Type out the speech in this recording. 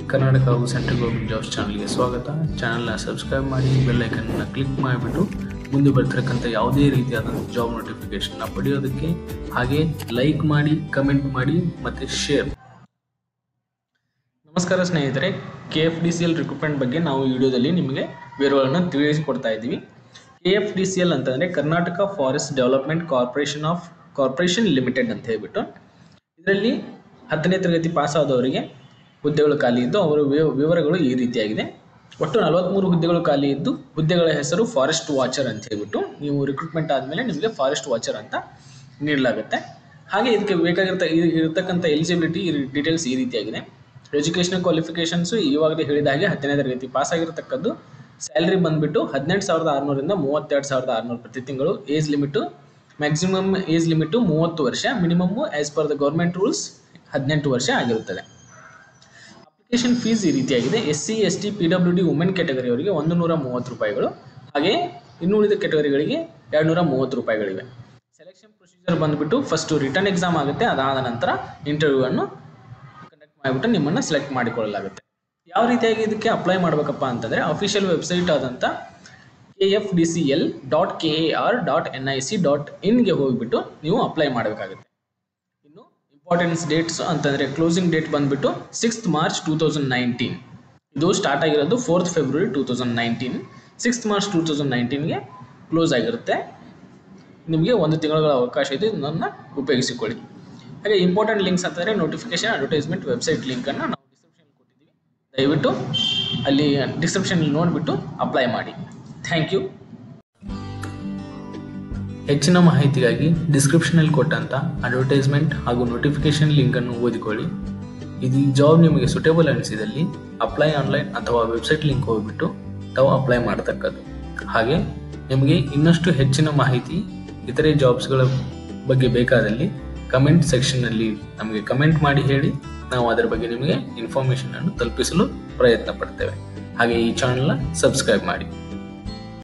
ಕರ್ನಾಟಕ ಹಾಗೂ central government jobs ಚಾನಲ್ಗೆ ಸ್ವಾಗತ ಚಾನಲ್ನ ಸಬ್ಸ್ಕ್ರೈಬ್ ಮಾಡಿ ಬೆಲ್ ಐಕನ್ನ ಕ್ಲಿಕ್ ಮಾಡಿಬಿಟ್ಟು ಮುಂದೆ ಬರ್ತಿರಕ್ಕಂಥ ಯಾವುದೇ ರೀತಿಯಾದಂಥ ಜಾಬ್ ನೋಟಿಫಿಕೇಶನ್ನ ಪಡೆಯೋದಕ್ಕೆ ಹಾಗೆ ಲೈಕ್ ಮಾಡಿ ಕಮೆಂಟ್ ಮಾಡಿ ಮತ್ತು ಶೇರ್ ನಮಸ್ಕಾರ ಸ್ನೇಹಿತರೆ K F D C L recruitment ಬಗ್ಗೆ ನಾವು ಈ ವಿಡಿಯೋದಲ್ಲಿ ನಿಮಗೆ ವಿವರಗಳನ್ನು ತಿಳಿಸಿಕೊಡ್ತಾ ಇದ್ದೀವಿ K F D C L ಅಂತಂದರೆ Karnataka forest development corporation of corporation limited ಅಂತ ಹೇಳ್ಬಿಟ್ಟು ಇದರಲ್ಲಿ ಹತ್ತನೇ ತರಗತಿ ಪಾಸ್ ಆದವರಿಗೆ ಹುದ್ದೆಗಳು ಖಾಲಿ ಇದ್ದು ಅವರ ವಿವ- ವಿವರಗಳು ಈ ರೀತಿಯಾಗಿದೆ ಒಟ್ಟು ನಲವತ್ತ್ಮೂರು ಹುದ್ದೆಗಳು ಖಾಲಿ ಇದ್ದು ಹುದ್ದೆಗಳ ಹೆಸರು ಫಾರೆಸ್ಟ್ ವಾಚರ್ ಅಂತ ಹೇಳ್ಬಿಟ್ಟು ನೀವು ರಿಕ್ರೂಟ್ಮೆಂಟ್ ಆದಮೇಲೆ ನಿಮಗೆ ಫಾರೆಸ್ಟ್ ವಾಚರ್ ಅಂತ ನೀಡಲಾಗುತ್ತೆ ಹಾಗೆ ಇದಕ್ಕೆ ಬೇಕಾಗಿರ್ತ ಇ- ಇರತಕ್ಕಂಥ ಎಲಿಜಿಬಿಲಿಟಿ ಡೀಟೇಲ್ಸ್ ಈ ರೀತಿಯಾಗಿದೆ ಎಜುಕೇಷನಲ್ ಕ್ವಾಲಿಫಿಕೇಷನ್ಸು ಇವಾಗಲೇ ಹೇಳಿದ ಹಾಗೆ ಹತ್ತನೇ ತರಗತಿ ಪಾಸ್ ಆಗಿರತಕ್ಕದ್ದು ಸ್ಯಾಲ್ರಿ ಬಂದುಬಿಟ್ಟು ಹದಿನೆಂಟು ಸಾವಿರದ ಆರುನೂರಿಂದ ಮೂವತ್ತೆರಡು ಸಾವಿರದ ಆರುನೂರು ಪ್ರತಿ ತಿಂಗಳು age limit maximum age limit ಮೂವತ್ತು ವರ್ಷ minimum as per the government rules ಹದಿನೆಂಟು ವರ್ಷ ಆಗಿರುತ್ತದೆ ಅಪ್ಲಿಕೇಶನ್ ಫೀಸ್ ಈ ರೀತಿಯಾಗಿದೆ S C S T P W D women ಕ್ಯಾಟಗರಿಯವರಿಗೆ ಒಂದು ನೂರ ಮೂವತ್ತು ರೂಪಾಯಿಗಳು ಹಾಗೆ ಇನ್ನುಳಿದ ಕ್ಯಾಟಗರಿಗಳಿಗೆ ಎರಡು ನೂರ ಮೂವತ್ತು ರೂಪಾಯಿಗಳಿವೆ ಸೆಲೆಕ್ಷನ್ ಪ್ರೊಸೀಜರ್ ಬಂದುಬಿಟ್ಟು ಫಸ್ಟು ರಿಟರ್ನ್ ಎಕ್ಸಾಮ್ ಆಗುತ್ತೆ ಅದಾದ ನಂತರ ಇಂಟರ್ವ್ಯೂವನ್ನು ಕಂಡಕ್ಟ್ ಮಾಡಿಬಿಟ್ಟು ನಿಮ್ಮನ್ನು ಸೆಲೆಕ್ಟ್ ಮಾಡಿಕೊಳ್ಳಲಾಗುತ್ತೆ ಯಾವ ರೀತಿಯಾಗಿ ಇದಕ್ಕೆ ಅಪ್ಲೈ ಮಾಡಬೇಕಪ್ಪ ಅಂತಂದರೆ ಅಫಿಷಿಯಲ್ ವೆಬ್ಸೈಟ್ ಆದಂಥ K F D C L dot K A R dot N I C dot ಇನ್ಗೆ ಹೋಗಿಬಿಟ್ಟು ನೀವು ಅಪ್ಲೈ ಮಾಡಬೇಕಾಗುತ್ತೆ ಇನ್ನು ಇಂಪಾರ್ಟೆನ್ಸ್ ಡೇಟ್ಸ್ ಅಂತಂದರೆ ಕ್ಲೋಸಿಂಗ್ ಡೇಟ್ ಬಂದುಬಿಟ್ಟು sixth March two thousand nineteen ಇದು ಸ್ಟಾರ್ಟ್ ಆಗಿರೋದು fourth February two thousand nineteen sixth March two thousand ನೈನ್ಟೀನ್ಗೆ ಕ್ಲೋಸ್ ಆಗಿರುತ್ತೆ ನಿಮಗೆ ಒಂದು ತಿಂಗಳ ಅವಕಾಶ ಇದೆ ಇದನ್ನು ಉಪಯೋಗಿಸಿಕೊಳ್ಳಿ ಹಾಗೆ ಇಂಪಾರ್ಟೆಂಟ್ ಲಿಂಕ್ಸ್ ಅಂತಂದರೆ ನೋಟಿಫಿಕೇಶನ್ ಅಡ್ವರ್ಟೈಸ್ಮೆಂಟ್ ವೆಬ್ಸೈಟ್ ಲಿಂಕನ್ನು ನಾವು ಡಿಸ್ಕ್ರಿಪ್ಷನ್ ಕೊಟ್ಟಿದ್ದೀವಿ ದಯವಿಟ್ಟು ಅಲ್ಲಿ ಡಿಸ್ಕ್ರಿಪ್ಷನಲ್ಲಿ ನೋಡಿಬಿಟ್ಟು ಅಪ್ಲೈ ಮಾಡಿ ಥ್ಯಾಂಕ್ ಯು ಹೆಚ್ಚಿನ ಮಾಹಿತಿಗಾಗಿ ಡಿಸ್ಕ್ರಿಪ್ಷನಲ್ಲಿ ಕೊಟ್ಟಂಥ ಅಡ್ವರ್ಟೈಸ್ಮೆಂಟ್ ಹಾಗೂ ನೋಟಿಫಿಕೇಶನ್ ಲಿಂಕನ್ನು ಓದಿಕೊಳ್ಳಿ ಇದು ಈ ಜಾಬ್ ನಿಮಗೆ ಸುಟೇಬಲ್ ಅನಿಸಿದಲ್ಲಿ ಅಪ್ಲೈ ಆನ್ಲೈನ್ ಅಥವಾ ವೆಬ್ಸೈಟ್ ಲಿಂಕ್ ಹೋಗಿಬಿಟ್ಟು ತಾವು ಅಪ್ಲೈ ಮಾಡತಕ್ಕದ್ದು ಹಾಗೆ ನಿಮಗೆ ಇನ್ನಷ್ಟು ಹೆಚ್ಚಿನ ಮಾಹಿತಿ ಇತರೆ ಜಾಬ್ಸ್ಗಳ ಬಗ್ಗೆ ಬೇಕಾದಲ್ಲಿ ಕಮೆಂಟ್ ಸೆಕ್ಷನ್ನಲ್ಲಿ ನಮಗೆ ಕಮೆಂಟ್ ಮಾಡಿ ಹೇಳಿ ನಾವು ಅದರ ಬಗ್ಗೆ ನಿಮಗೆ ಇನ್ಫಾರ್ಮೇಷನ್ ಅನ್ನು ತಲುಪಿಸಲು ಪ್ರಯತ್ನ ಪಡ್ತೇವೆ ಹಾಗೆ ಈ ಚಾನಲ್ನ ಸಬ್ಸ್ಕ್ರೈಬ್ ಮಾಡಿ